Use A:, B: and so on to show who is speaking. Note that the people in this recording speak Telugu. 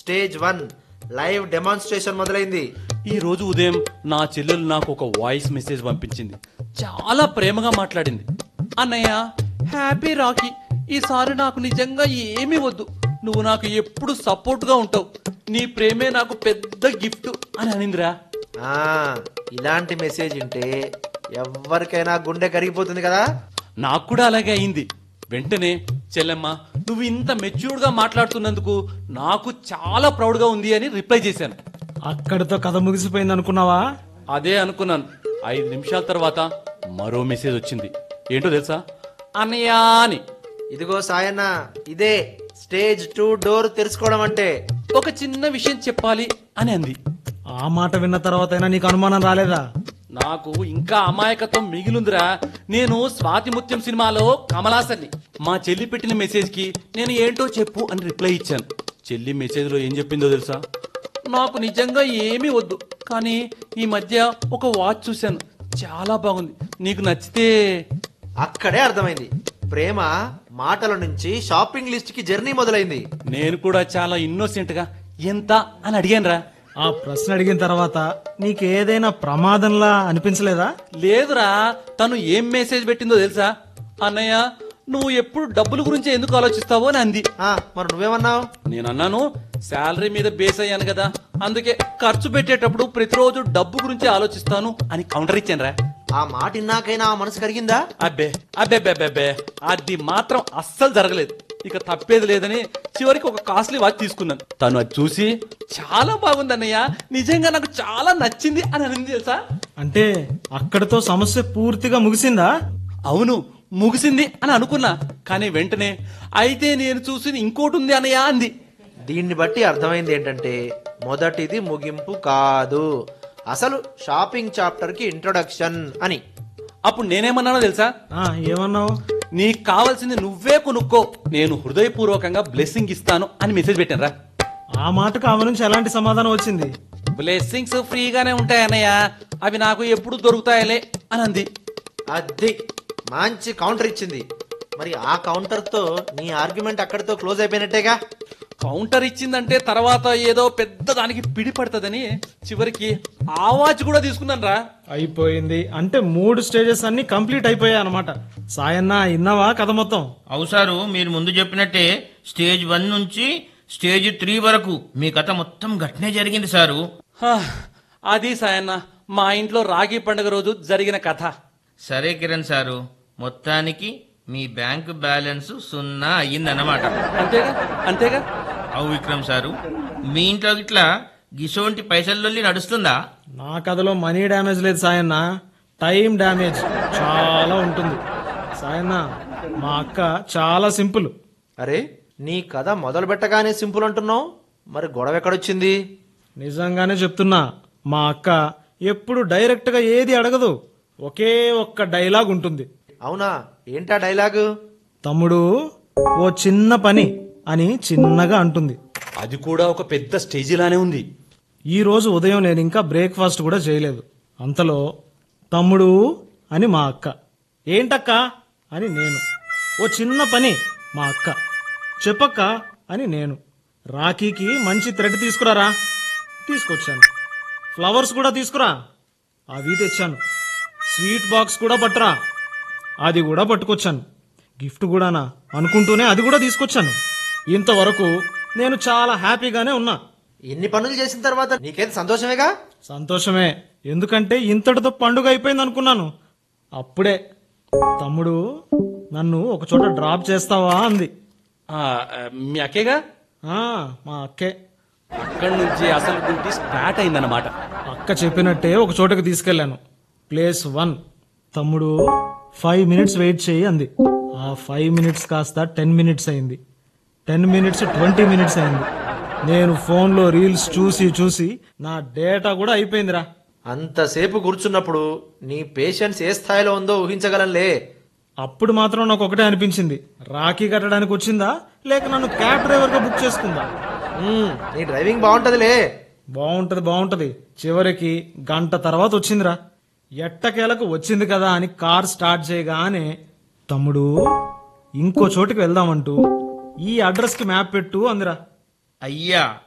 A: స్టేజ్ వన్ లైవ్ డెమాన్స్ట్రేషన్ మొదలైంది
B: ఈ రోజు ఉదయం నా చెల్లెలు నాకు ఒక వాయిస్ మెసేజ్ పంపించింది చాలా ప్రేమగా మాట్లాడింది అన్నయ్య హ్యాపీ రాఖీ ఈసారి నాకు నిజంగా ఏమీ వద్దు నువ్వు నాకు ఎప్పుడు సపోర్ట్ గా ఉంటావు నీ ప్రేమే నాకు పెద్ద గిఫ్ట్ అని అనిందిరా
A: ఆ ఇలాంటి మెసేజ్ ఉంటే ఎవరికైనా గుండె కరిగిపోతుంది కదా
B: నాకు కూడా అలాగే అయింది వెంటనే చెల్లెమ్మ నువ్వు ఇంత మెచ్యూర్డ్ గా మాట్లాడుతున్నందుకు నాకు చాలా ప్రౌడ్ గా ఉంది అని రిప్లై చేశాను
C: అక్కడితో కథ ముగిసిపోయింది అనుకున్నావా
B: అదే అనుకున్నాను ఐదు నిమిషాల తర్వాత మరో మెసేజ్ వచ్చింది ఏంటో తెలుసా అన్నయ్య అని
A: ఇదిగో సాయన్న ఇదే స్టేజ్ టూ డోర్ తెరుచుకోవడం అంటే
B: ఒక చిన్న విషయం చెప్పాలి అని అంది
C: ఆ మాట విన్న తర్వాత అయినా నీకు అనుమానం రాలేదా
B: నాకు ఇంకా అమాయకత్వం మిగిలిందిరా నేను స్వాతి ముత్యం సినిమాలో కమలాసన్ని మా చెల్లి పెట్టిన మెసేజ్ కి నేను ఏంటో చెప్పు అని రిప్లై ఇచ్చాను చెల్లి మెసేజ్ లో ఏం చెప్పిందో తెలుసా నాకు నిజంగా ఏమీ వద్దు కానీ ఈ మధ్య ఒక వాచ్ చూశాను చాలా బాగుంది నీకు నచ్చితే
A: అక్కడే అర్థమైంది ప్రేమ మాటల నుంచి షాపింగ్ లిస్ట్ కి జర్నీ మొదలైంది
B: నేను కూడా చాలా ఇన్నోసెంట్ గా ఎంత అని అడిగాను రా
C: ఆ ప్రశ్న అడిగిన తర్వాత నీకేదైనా ప్రమాదంలా అనిపించలేదా
B: లేదురా తను ఏం మెసేజ్ పెట్టిందో తెలుసా అన్నయ్య నువ్వు ఎప్పుడు డబ్బుల గురించి ఎందుకు ఆలోచిస్తావో అని అంది
A: ఆ, మరి నువ్వేమన్నావు
B: నేను అన్నాను శాలరీ మీద బేస్ అయ్యాను కదా అందుకే ఖర్చు పెట్టేటప్పుడు ప్రతిరోజు డబ్బు గురించి ఆలోచిస్తాను అని కౌంటర్ ఇచ్చాను రా
A: ఆ మాట ఇన్నాకైనా ఆ మనసు కరిగిందా
B: అబ్బే అబ్బే అబ్బే, అబ్బే అబ్బే అది మాత్రం అస్సలు జరగలేదు ఇక తప్పేది లేదని చివరికి ఒక కాస్ట్లీ వాచ్ తీసుకున్నాను తను అది చూసి చాలా బాగుంది అన్నయ్య నిజంగా నాకు చాలా నచ్చింది అని అనింది తెలుసా
C: అంటే అక్కడితో సమస్య పూర్తిగా ముగిసిందా
B: అవును ముగిసింది అని అనుకున్నా కానీ వెంటనే అయితే నేను చూసి ఇంకోటి ఉంది అన్నయ్య అంది
A: దీన్ని బట్టి అర్థమైంది ఏంటంటే మొదటిది ముగింపు కాదు అసలు షాపింగ్ చాప్టర్ కి ఇంట్రొడక్షన్ అని
B: అప్పుడు నేనేమన్నానో తెలుసా
C: ఆ ఏమన్నావు
B: నీకు కావాల్సింది నువ్వే కొనుక్కో నేను హృదయపూర్వకంగా బ్లెస్సింగ్ ఇస్తాను అని మెసేజ్ పెట్టాను రా
C: ఆ మాటకు ఆమె నుంచి ఎలాంటి సమాధానం వచ్చింది
B: బ్లెస్సింగ్స్ ఫ్రీగానే ఉంటాయన్నయ్య అవి నాకు ఎప్పుడు దొరుకుతాయలే అని అంది
A: అది మంచి కౌంటర్ ఇచ్చింది మరి ఆ కౌంటర్ తో నీ ఆర్గ్యుమెంట్ అక్కడితో క్లోజ్ అయిపోయినట్టేగా
B: కౌంటర్ ఇచ్చిందంటే తర్వాత ఏదో పెద్ద దానికి పిడి పడుతుందని చివరికి ఆ వాచ్ కూడా తీసుకున్నాను రా
C: అయిపోయింది అంటే మూడు స్టేజెస్ అన్ని కంప్లీట్ అయిపోయాయి అనమాట సాయన్న ఇన్నావా కథ మొత్తం
D: అవు సారు మీరు ముందు చెప్పినట్టే స్టేజ్ వన్ నుంచి స్టేజ్ త్రీ వరకు మీ కథ మొత్తం గట్నే జరిగింది సారు
B: హా, అది సాయన్న మా ఇంట్లో రాఖీ పండుగ రోజు జరిగిన కథ
D: సరే కిరణ్ సారు మొత్తానికి మీ బ్యాంక్ బ్యాలెన్స్ సున్నా అయ్యిందన్నమాట
B: అంతేగా అంతేగా
D: అవు విక్రమ్ సారు మీ ఇంట్లో ఇట్లా గిసోంటి పైసల్లోల్లి నడుస్తుందా
C: నా కథలో మనీ డ్యామేజ్ లేదు సాయన్న టైం డ్యామేజ్ చాలా ఉంటుంది సాయన్న మా అక్క చాలా సింపుల్
A: అరే నీ కథ మొదలు పెట్టగానే సింపుల్ అంటున్నావు మరి గొడవ ఎక్కడొచ్చింది
C: నిజంగానే చెప్తున్నా మా అక్క ఎప్పుడు డైరెక్ట్ గా ఏది అడగదు ఒకే ఒక్క డైలాగ్ ఉంటుంది
A: అవునా ఏంటా డైలాగు
C: తమ్ముడు ఓ చిన్న పని అని చిన్నగా అంటుంది
B: అది కూడా ఒక పెద్ద స్టేజిలానే ఉంది
C: ఈ రోజు ఉదయం నేను ఇంకా బ్రేక్ఫాస్ట్ కూడా చేయలేదు అంతలో తమ్ముడు అని మా అక్క ఏంటక్క అని నేను ఓ చిన్న పని మా అక్క చెప్పక్క అని నేను రాఖీకి మంచి థ్రెడ్ తీసుకురారా తీసుకొచ్చాను ఫ్లవర్స్ కూడా తీసుకురా అవి తెచ్చాను స్వీట్ బాక్స్ కూడా పట్టురా అది కూడా పట్టుకొచ్చాను గిఫ్ట్ కూడానా అనుకుంటూనే అది కూడా తీసుకొచ్చాను ఇంతవరకు నేను చాలా హ్యాపీగానే ఉన్నా
A: ఇన్ని పనులు చేసిన తర్వాత నీకేం సంతోషమేగా
C: సంతోషమే ఎందుకంటే ఇంతటితో పండుగ అయిపోయింది అనుకున్నాను అప్పుడే తమ్ముడు నన్ను ఒక చోట డ్రాప్ చేస్తావా అంది
B: ఆ, ఆ, మీ అక్కేగా
C: ఆ మా అక్కే
B: అక్కడి నుంచి అసలు డ్యూటీ స్టార్ట్ అయిందన్నమాట
C: అక్క చెప్పినట్టే ఒక చోటకి తీసుకెళ్లాను ప్లేస్ వన్ తమ్ముడు ఫైవ్ మినిట్స్ వెయిట్ చేయి అంది ఆ ఫైవ్ మినిట్స్ కాస్త టెన్ మినిట్స్ అయింది టెన్ మినిట్స్ ట్వంటీ మినిట్స్ అయింది నేను ఫోన్లో రీల్స్ చూసి చూసి నా డేటా కూడా అయిపోయిందిరా
A: అంతసేపు కూర్చున్నప్పుడు నీ పేషెన్స్ ఏ స్థాయిలో ఉందో ఊహించగలంలే
C: అప్పుడు మాత్రం నాకు ఒకటే అనిపించింది రాఖీ కట్టడానికి వచ్చిందా లేక నన్ను క్యాబ్ డ్రైవర్ గా బుక్ చేసుకుందా
A: ఉమ్, నీ డ్రైవింగ్ బాగుంటదిలే
C: బాగుంటది బాగుంటది చివరికి గంట తర్వాత వచ్చిందిరా ఎట్టకేలకు వచ్చింది కదా అని కార్ స్టార్ట్ చేయగానే తమ్ముడు ఇంకో చోటికి వెళ్దామంటూ ఈ అడ్రస్ కి మ్యాప్ పెట్టు అందిరా
D: అయ్యా